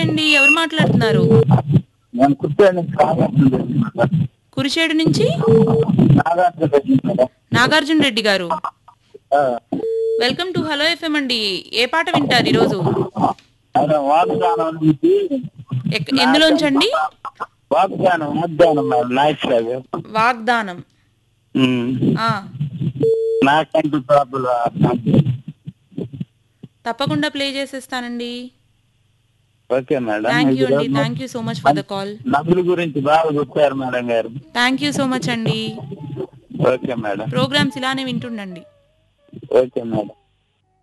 అండి ఎవరు మాట్లాడుతున్నారు నేను కూర్చొని నాగార్జున రెడ్డి మేడం. కురిచేడు నుంచి నాగార్జున రెడ్డి మేడం. నాగార్జున రెడ్డి గారు ఆ, వెల్కమ్ టు హలో ఎఫ్ఎం అండి ఏ పాట వింటారు ఈరోజు మేడం వాగ్దానం నుంచి ఎక్- ఎందులోంచండి వాగ్దానం వాగ్దానం మేడం నైట్ లైవ్ వాగ్దానం ఆ నాకంటూ ప్రాబ్లం తప్పకుండా ప్లే చేసేస్తానండి ఓకే మేడం థ్యాంక్ యూ అండి ఈరోజు thank you so much for the call నదుల గురించి బాగా చెప్పారు మేడం గారు థ్యాంక్ యూ సో మచ్ అండి ఓకే మేడం ప్రోగ్రామ్స్ ఇలానే వింటుండండి ఓకే మేడం